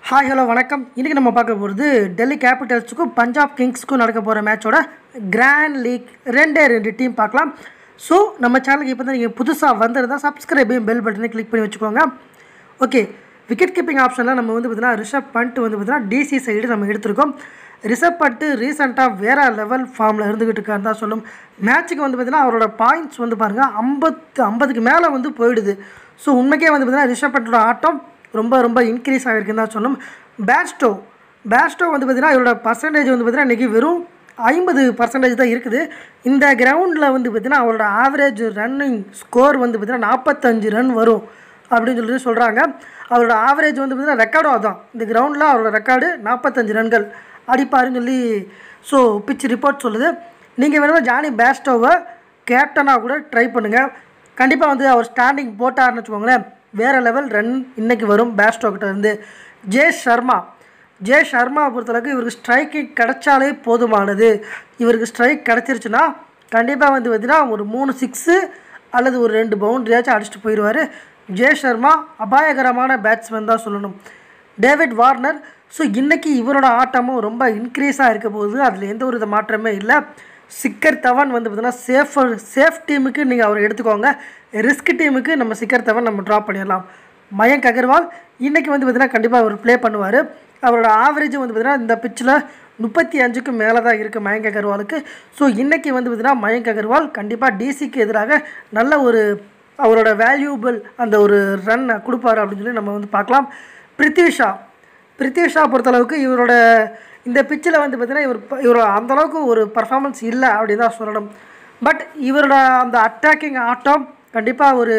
hi hello வணக்கம் இன்றைக்கி நம்ம பார்க்க போகிறது டெல்லி கேபிட்டல்ஸுக்கும் பஞ்சாப் கிங்ஸ்க்கும் நடக்க போகிற மேட்சோட கிராண்ட் லீக் ரெண்டே ரெண்டு டீம் பார்க்கலாம் ஸோ நம்ம சேனலுக்கு இப்போ தான் நீங்கள் புதுசாக வந்திருந்தால் சப்ஸ்கிரைபையும் பெல் பட்டனை கிளிக் பண்ணி வச்சுக்கோங்க ஓகே விக்கெட் கீப்பிங் ஆப்ஷனில் நம்ம வந்து பார்த்தீங்கன்னா ரிஷப் பண்ட் வந்து பார்த்தீங்கன்னா டிசி சைடு நம்ம எடுத்திருக்கோம் ரிஷப் பண்ட்டு ரீசெண்டாக வேறு லெவல் ஃபார்மில் இருந்துக்கிட்டு இருக்காருன்னு தான் சொல்லும் மேட்ச்சுக்கு வந்து பார்த்தீங்கன்னா அவரோட பாயிண்ட்ஸ் வந்து பாருங்கள் ஐம்பத்து ஐம்பதுக்கு மேலே வந்து போயிடுது ஸோ உண்மைக்கே வந்து பார்த்தீங்கன்னா ரிஷப் பண்டோட ஆட்டம் ரொம்ப ரொம்ப இன்க்ரீஸ் ஆகிருக்குன்னு தான் சொல்லும் பேட்ஸ்டோ பேட்ஸ்டோ வந்து பார்த்தீங்கன்னா இவரோட பர்சன்டேஜ் வந்து பார்த்தீங்கன்னா இன்றைக்கி வெறும் ஐம்பது பர்சன்டேஜ் தான் இருக்குது இந்த கிரவுண்டில் வந்து பார்த்தீங்கன்னா அவரோட ஆவரேஜ் ரன்னிங் ஸ்கோர் வந்து பார்த்தீங்கன்னா நாற்பத்தஞ்சு ரன் வரும் அப்படின்னு சொல்லிட்டு சொல்கிறாங்க அவரோட ஆவரேஜ் வந்து பார்த்தீங்கன்னா ரெக்கார்டும் அதான் இந்த கிரவுண்டில் அவரோட ரெக்கார்டு நாற்பத்தஞ்சு ரன்கள் அடிப்பாருன்னு சொல்லி ஸோ பிச் ரிப்போர்ட் சொல்லுது நீங்கள் வேணுமா ஜானி பேஸ்டோவை கேப்டனாக கூட ட்ரை பண்ணுங்கள் கண்டிப்பாக வந்து அவர் ஸ்டாண்டிங் போட்டார்னு வச்சுக்கோங்களேன் வேறு லெவல் ரன் இன்றைக்கி வரும் பேஸ்டோ கிட்ட இருந்து ஜே சர்மா ஜே சர்மா பொறுத்தளவுக்கு இவருக்கு ஸ்ட்ரைக்கிங் கிடைச்சாலே போதுமானது இவருக்கு ஸ்ட்ரைக் கிடச்சிருச்சுன்னா கண்டிப்பாக வந்து பார்த்தீங்கன்னா ஒரு மூணு சிக்ஸு அல்லது ஒரு ரெண்டு பவுண்ட்ரியாச்சும் அடிச்சுட்டு போயிடுவார் ஜே சர்மா அபாயகரமான பேட்ஸ்மேன் தான் சொல்லணும் டேவிட் வார்னர் ஸோ இன்றைக்கி இவரோட ஆட்டமும் ரொம்ப இன்க்ரீஸாக இருக்க போகுது அதில் எந்த ஒரு வித மாற்றமே இல்லை சிக்கர் தவன் வந்து பார்த்தீங்கன்னா சேஃப் சேஃப் டீமுக்கு நீங்கள் அவரை எடுத்துக்கோங்க ரிஸ்க் டீமுக்கு நம்ம சிக்கர் தவன் நம்ம ட்ராப் பண்ணிடலாம் மயங்க் அகர்வால் இன்றைக்கி வந்து பார்த்தீங்கன்னா கண்டிப்பாக அவர் ப்ளே பண்ணுவார் அவரோட ஆவரேஜ் வந்து பார்த்தீங்கன்னா இந்த பிச்சில் முப்பத்தி அஞ்சுக்கும் மேலே தான் இருக்குது மயங்க் அகர்வாலுக்கு ஸோ இன்றைக்கி வந்து பார்த்தீங்கன்னா மயங்க் அகர்வால் கண்டிப்பாக டிசிக்கு எதிராக நல்ல ஒரு அவரோட வேல்யூபிள் அந்த ஒரு ரன் கொடுப்பாரு அப்படின்னு சொல்லி நம்ம வந்து பார்க்கலாம் பிருத்திவிஷா பிருத்திவிஷா பொறுத்தளவுக்கு இவரோட இந்த பிச்சில் வந்து பார்த்தீங்கன்னா இவர் இவர் அந்தளவுக்கு ஒரு பர்ஃபார்மன்ஸ் இல்லை அப்படின்னு தான் சொல்லணும் பட் இவரோட அந்த அட்டாக்கிங் ஆட்டம் கண்டிப்பாக ஒரு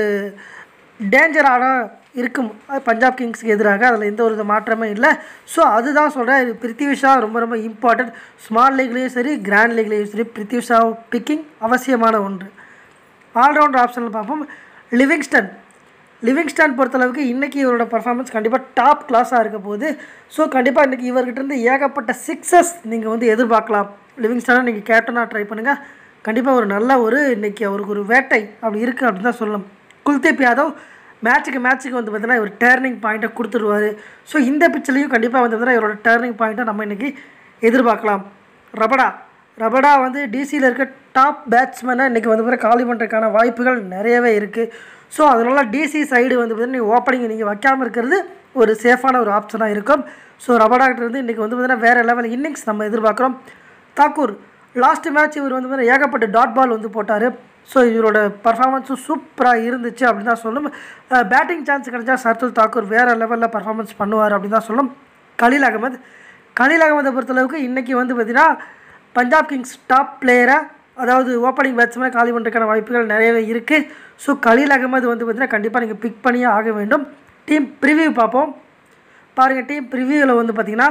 டேஞ்சரான இருக்கும் பஞ்சாப் கிங்ஸ்க்கு எதிராக அதில் எந்த ஒரு மாற்றமே இல்லை ஸோ அதுதான் சொல்கிறேன் பிருத்திவிஷா ரொம்ப ரொம்ப இம்பார்ட்டன்ட் ஸ்மால் லீக்லேயும் சரி கிராண்ட் லீக்லேயும் சரி பிருத்திவிஷா பிக்கிங் அவசியமான ஒன்று ஆல்ரவுண்டர் ஆப்ஷனில் பார்ப்போம் லிவிங்ஸ்டன் லிவிங்ஸ்டன் பொறுத்தளவுக்கு இன்றைக்கி இவரோட பர்ஃபார்மன்ஸ் கண்டிப்பாக டாப் கிளாஸாக இருக்க போகுது ஸோ கண்டிப்பாக இன்றைக்கி இவர்கிட்டருந்து ஏகப்பட்ட சிக்ஸஸ் நீங்கள் வந்து எதிர்பார்க்கலாம் லிவிங்ஸ்டனை நீங்கள் கேப்டனாக ட்ரை பண்ணுங்கள் கண்டிப்பாக ஒரு நல்ல ஒரு இன்றைக்கி அவருக்கு ஒரு வேட்டை அப்படி இருக்குது அப்படின்னு தான் சொல்லணும் குல்தீப் யாதவ் மேட்ச்சுக்கு மேட்ச்சுக்கு வந்து பார்த்தீங்கன்னா இவர் டேர்னிங் பாயிண்ட்டை கொடுத்துருவார் ஸோ இந்த பிச்சிலையும் கண்டிப்பாக வந்து பார்த்தீங்கன்னா இவரோட டேர்னிங் பாயிண்ட்டை நம்ம இன்றைக்கி எதிர்பார்க்கலாம் ரபடா ரபடா வந்து டிசியில் இருக்க டாப் பேட்ஸ்மேனை இன்றைக்கி வந்து பார்த்தீங்கன்னா காலி பண்ணுறதுக்கான வாய்ப்புகள் நிறையவே இருக்குது ஸோ அதனால் டிசி சைடு வந்து பார்த்தீங்கன்னா நீங்கள் ஓப்பனிங் நீங்கள் வைக்காமல் இருக்கிறது ஒரு சேஃபான ஒரு ஆப்ஷனாக இருக்கும் ஸோ ரபடாக்கிட்ட இருந்து இன்றைக்கி வந்து பார்த்தீங்கன்னா வேறு லெவல் இன்னிங்ஸ் நம்ம எதிர்பார்க்குறோம் தாக்கூர் லாஸ்ட் மேட்ச் இவர் வந்து பார்த்தீங்கன்னா ஏகப்பட்ட டாட் பால் வந்து போட்டார் ஸோ இவரோட பர்ஃபார்மன்ஸும் சூப்பராக இருந்துச்சு அப்படின்னு தான் சொல்லும் பேட்டிங் சான்ஸ் கிடைச்சா சர்துல் தாக்கூர் வேறு லெவலில் பர்ஃபார்மன்ஸ் பண்ணுவார் அப்படின்னு தான் சொல்லும் கலீல் அகமது கலீல் அகமதை பொறுத்தளவுக்கு இன்றைக்கி வந்து பார்த்திங்கன்னா பஞ்சாப் கிங்ஸ் டாப் பிளேயரை அதாவது ஓப்பனிங் பேட்ஸ்மேன் காலி பண்ணுறதுக்கான வாய்ப்புகள் நிறையவே இருக்குது ஸோ கலீல் அகமது வந்து பார்த்திங்கன்னா கண்டிப்பாக நீங்கள் பிக் பண்ணியே ஆக வேண்டும் டீம் ப்ரிவியூ பார்ப்போம் பாருங்கள் டீம் ப்ரிவியூவில் வந்து பார்த்திங்கன்னா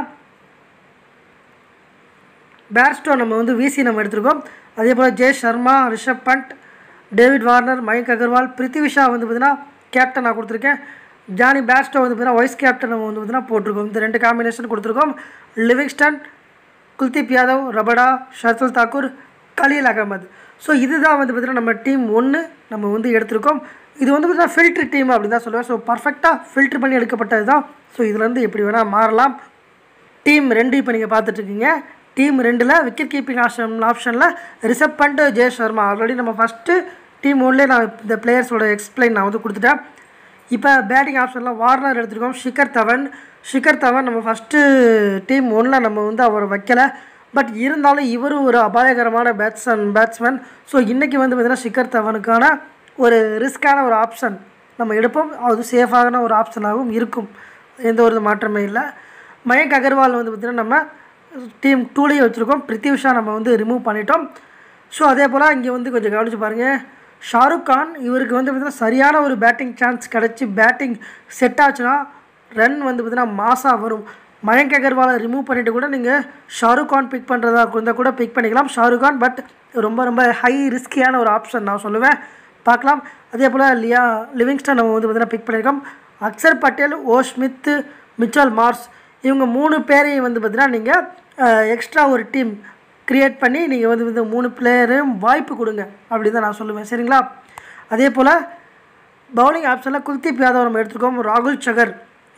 பேர்ஸ்டோ நம்ம வந்து விசி நம்ம எடுத்திருக்கோம் அதே போல் ஜெய் சர்மா ரிஷப் பண்ட் டேவிட் வார்னர் மயங்க் அகர்வால் பிருத்திவிஷா வந்து பார்த்திங்கன்னா கேப்டன் நான் கொடுத்துருக்கேன் ஜானி பேர்ஸ்டோ வந்து பார்த்திங்கன்னா வைஸ் கேப்டன் நம்ம வந்து பார்த்திங்கன்னா போட்டிருக்கோம் இந்த ரெண்டு காம்பினேஷன் கொடுத்துருக்கோம் Livingstone Kuldeep Yadav Rabada Shardul Thakur Khaleel Ahmed so இதுதான் வந்து பார்த்திங்கன்னா நம்ம டீம் ஒன்று நம்ம வந்து எடுத்திருக்கோம் இது வந்து பார்த்திங்கன்னா ஃபில்ட்ரு டீம் அப்படின்னு தான் சொல்லுவேன் ஸோ பர்ஃபெக்டாக ஃபில்ட்ரு பண்ணி எடுக்கப்பட்டது தான் ஸோ இதுலேருந்து எப்படி வேணால் மாறலாம் டீம் ரெண்டு இப்போ நீங்கள் பார்த்துட்ருக்கீங்க டீம் ரெண்டில் விக்கெட் கீப்பிங் ஆப்ஷன் ஆப்ஷனில் ரிஷப் பண்ட் ஜெய சர்மா ஆல்ரெடி நம்ம ஃபஸ்ட்டு டீம் ஒன்லேயே நான் இந்த பிளேயர்ஸோட எக்ஸ்பிளைன் நான் வந்து கொடுத்துட்டேன் இப்போ பேட்டிங் ஆப்ஷனில் வார்னர் எடுத்துருக்கோம் ஷிகர் தவன் ஷிகர் தவன் நம்ம ஃபஸ்ட்டு டீம் ஒன்றில் நம்ம வந்து அவரை வைக்கலை பட் இருந்தாலும் இவரும் ஒரு அபாயகரமான பேட்ஸ்மேன் பேட்ஸ்மேன் ஸோ இன்றைக்கி வந்து பார்த்திங்கன்னா ஷிகர் தவனுக்கான ஒரு ரிஸ்க்கான ஒரு ஆப்ஷன் நம்ம எடுப்போம் அது சேஃபான ஒரு ஆப்ஷனாகவும் இருக்கும் எந்த ஒரு மாற்றமே இல்லை மயங்க் அகர்வால் வந்து பார்த்திங்கன்னா நம்ம டீம் டூலேயே வச்சுருக்கோம் பிருத்திவிஷா நம்ம வந்து ரிமூவ் பண்ணிட்டோம் ஸோ அதே போல் இங்கே வந்து கொஞ்சம் கவனித்து பாருங்கள் ஷாருக் கான் இவருக்கு வந்து பார்த்திங்கன்னா சரியான ஒரு பேட்டிங் சான்ஸ் கிடச்சி பேட்டிங் செட் ஆச்சுன்னா ரன் வந்து பார்த்திங்கன்னா மாசாக வரும் மயங்க் அகர்வாலை ரிமூவ் பண்ணிவிட்டு கூட நீங்கள் ஷாருக் கான் பிக் பண்ணுறதா இருந்தால் கூட பிக் பண்ணிக்கலாம் ஷாருக் கான் பட் ரொம்ப ரொம்ப ஹை ரிஸ்கியான ஒரு ஆப்ஷன் நான் சொல்லுவேன் பார்க்கலாம் அதே போல் லியா லிவிங்ஸ்டன் நம்ம வந்து பார்த்திங்கன்னா பிக் பண்ணியிருக்கோம் அக்சர் பட்டேல் ஓ ஸ்மித்து மிச்சல் மார்ஸ் இவங்க மூணு பேரையும் வந்து பார்த்திங்கன்னா நீங்கள் எக்ஸ்ட்ரா ஒரு டீம் க்ரியேட் பண்ணி நீங்கள் வந்து இந்த மூணு பிளேயரையும் வாய்ப்பு கொடுங்க அப்படி தான் நான் சொல்லுவேன் சரிங்களா அதே போல் பவுலிங் ஆப்ஷனில் குல்தீப் யாதவ் நம்ம எடுத்துருக்கோம் ராகுல் சகர்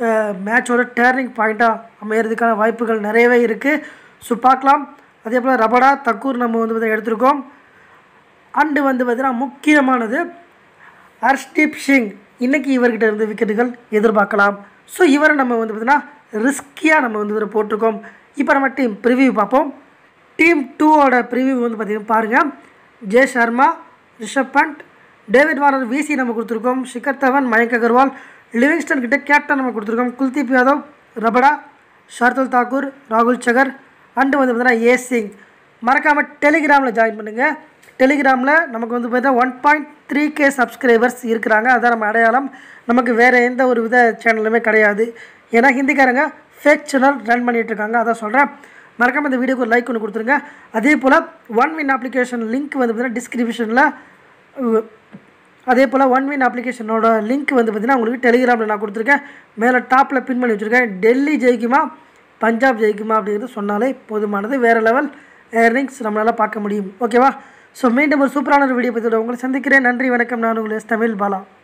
மேட்சோட டேர்னிங் பாயிண்ட்டாக அமையிறதுக்கான வாய்ப்புகள் நிறையவே இருக்குது ஸோ பார்க்கலாம் அதே போல் ரபடா தக்கூர் நம்ம வந்து பார்த்தீங்கன்னா எடுத்திருக்கோம் அண்டு வந்து பார்த்தீங்கன்னா முக்கியமானது ஹர்ஷ்தீப் சிங் இன்றைக்கி இவர்கிட்ட இருந்து விக்கெட்டுகள் எதிர்பார்க்கலாம் ஸோ இவரை நம்ம வந்து பார்த்தீங்கன்னா ரிஸ்கியாக நம்ம வந்து இவரை போட்டிருக்கோம் இப்போ நம்ம டீம் ப்ரிவியூ பார்ப்போம் டீம் டூவோட ப்ரிவியூ வந்து பார்த்திங்கன்னா பாருங்கள் Jay Sharma Rishabh Pant David Warner VC நம்ம கொடுத்துருக்கோம் ஷிகர் தவன் மயங்க் அகர்வால் லிவிங்ஸ்டன் கிட்ட கேப்டன் நம்ம கொடுத்துருக்கோம் குல்தீப் யாதவ் ரபடா ஷார்துல் தாக்கூர் ராகுல் சகர் அண்டு வந்து பார்த்தீங்கன்னா ஏ சிங் மறக்காமல் டெலிகிராமில் ஜாயின் பண்ணுங்கள் டெலிகிராமில் நமக்கு வந்து பார்த்தீங்கன்னா one point three K subscribers இருக்கிறாங்க அதான் நம்ம அடையாளம் நமக்கு வேறு எந்த ஒரு வித சேனலுமே கிடையாது ஏன்னா ஹிந்திக்காரங்க ஃபேக் சேனல் ரன் பண்ணிகிட்ருக்காங்க அதான் சொல்கிறேன் மறக்காமல் இந்த வீடியோக்கு ஒரு லைக் ஒன்று கொடுத்துருங்க அதே போல் ஒன் வின் அப்ளிகேஷன் லிங்க் வந்து பார்த்தீங்கன்னா டிஸ்கிரிப்ஷனில் அதே போல் ஒன் வின் அப்ளிகேஷனோட லிங்க் வந்து பார்த்திங்கன்னா உங்களுக்கு டெலிகிராமில் நான் கொடுத்துருக்கேன் மேலே டாப்பில் பின் பண்ணி வச்சுருக்கேன் டெல்லி ஜெயிக்குமா பஞ்சாப் ஜெயிக்குமா அப்படிங்கிறது சொன்னாலே போதுமானது வேறு லெவல் ஏர்னிங்ஸ் நம்மளால் பார்க்க முடியும் ஓகேவா ஸோ மீண்டும் ஒரு சூப்பரான ஒரு வீடியோ பற்றி உங்களை சந்திக்கிறேன் நன்றி வணக்கம் நான் உங்களை தமிழ் பாலா